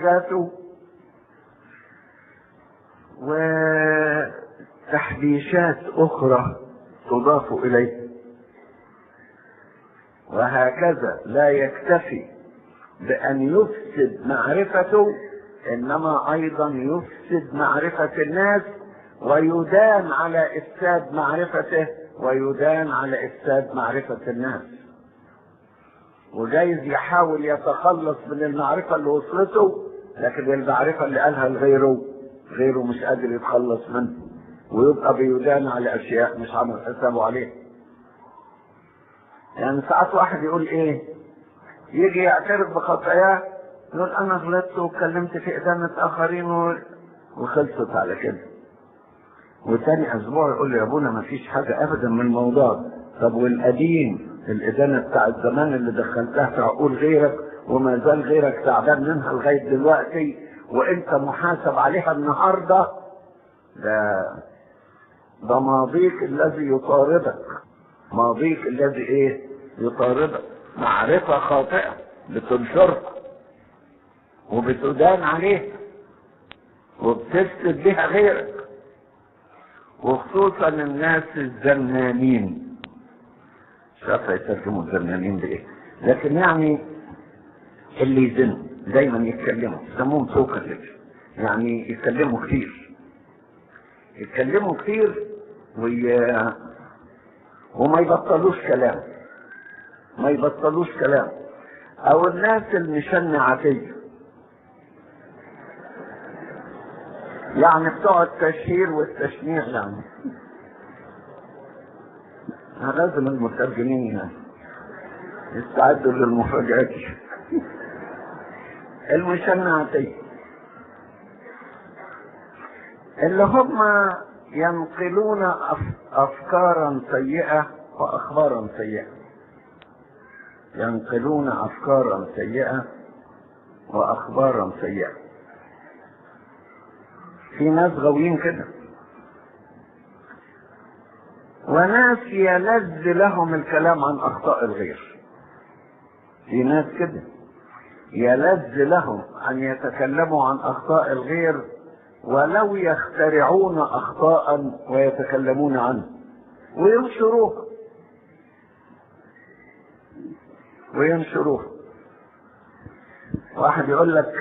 ذاته وتحبيشات أخرى تضاف إليه وهكذا لا يكتفي بأن يفسد معرفته إنما أيضا يفسد معرفة الناس ويدان على إفساد معرفته ويدان على إفساد معرفة الناس وجايز يحاول يتخلص من المعرفة اللي وصلته لكن المعرفة اللي قالها لغيره غيره مش قادر يتخلص منه ويبقى بيدان على أشياء مش عامل حسابه عليها يعني ساعات واحد يقول ايه يجي يعترف بخطاياه يقول انا غلطت واتكلمت في ادانة اخرين و... وخلصت على كده وتاني اسبوع يقول لي يا ابونا ما فيش حاجة ابدا من الموضوع طب والقديم الادانة بتاع الزمان اللي دخلتها في عقول غيرك وما زال غيرك تعبان منها لغاية دلوقتي وانت محاسب عليها النهاردة ده ده ماضيك الذي يطاردك ماضيك الذي ايه يطاردك معرفة خاطئة بتنشرك وبتدان عليه وبتفسد بها غيرك وخصوصا الناس الزنانين مش عارف يترجموا الزنانين بايه لكن يعني اللي يزن دايما يتكلموا يسموهم سوكر يعني يتكلموا كتير يتكلموا كتير وي... وما يبطلوش كلام ما يبطلوش كلام او الناس المشنعاتية يعني بتوع التشهير والتشنيع يعني لازم المترجمين يستعدوا للمفاجآت المشنعاتية اللي هم ينقلون أفكارا سيئة وأخبارا سيئة ينقلون أفكارا سيئة وأخبارا سيئة في ناس غاويين كده وناس يلذ لهم الكلام عن أخطاء الغير في ناس كده يلذ لهم أن يتكلموا عن أخطاء الغير ولو يخترعون اخطاء ويتكلمون عنه وينشروها وينشروها واحد يقول لك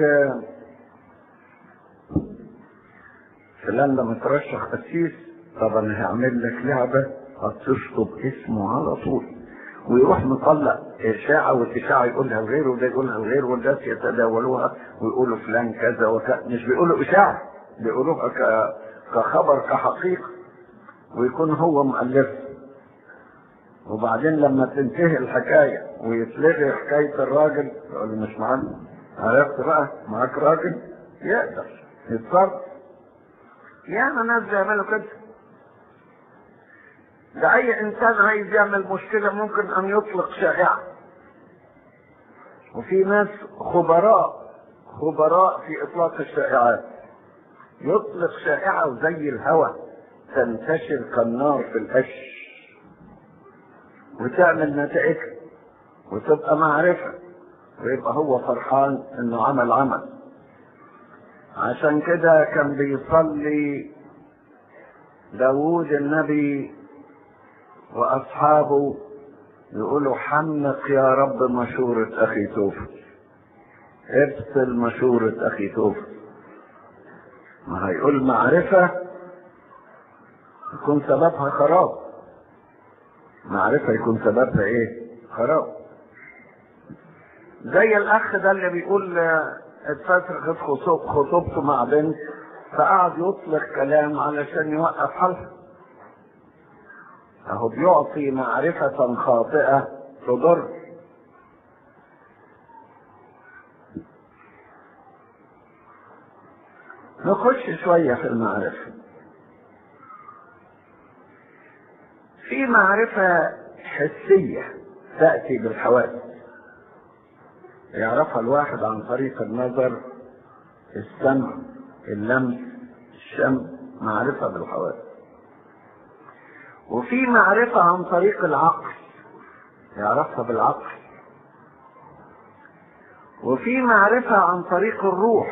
فلان لما ترشح قسيس طب انا هعمل لك لعبه هتشطب اسمه على طول ويروح مطلع اشاعه والاشاعه يقولها الغير وده يقولها الغير والناس يتداولوها ويقولوا فلان كذا وكذا مش بيقولوا اشاعه بيقولوها ك... كخبر كحقيقة ويكون هو مؤلف وبعدين لما تنتهي الحكاية ويتلغي حكاية الراجل يقول لي مش معانا عرفت بقى معاك راجل يقدر يتصرف يعني ناس بيعملوا كده ده اي انسان عايز يعمل مشكلة ممكن ان يطلق شائعة وفي ناس خبراء خبراء في اطلاق الشائعات يطلق شائعة وزي الهوى تنتشر كالنار في القش وتعمل نتائج وتبقى معرفة ويبقى هو فرحان انه عمل عمل عشان كده كان بيصلي داوود النبي واصحابه يقولوا حنق يا رب مشورة اخي توفل افصل مشورة اخي توفل ما هيقول معرفة يكون سببها خراب معرفة يكون سببها ايه خراب زي الاخ ده اللي بيقول اتفسخت خطوبته مع بنت فقعد يطلق كلام علشان يوقف حالها اهو بيعطي معرفة خاطئة تضر نخش شوية في المعرفة في معرفة حسية تأتي بالحواس يعرفها الواحد عن طريق النظر السمع اللمس الشم معرفة بالحواس وفي معرفة عن طريق العقل يعرفها بالعقل وفي معرفة عن طريق الروح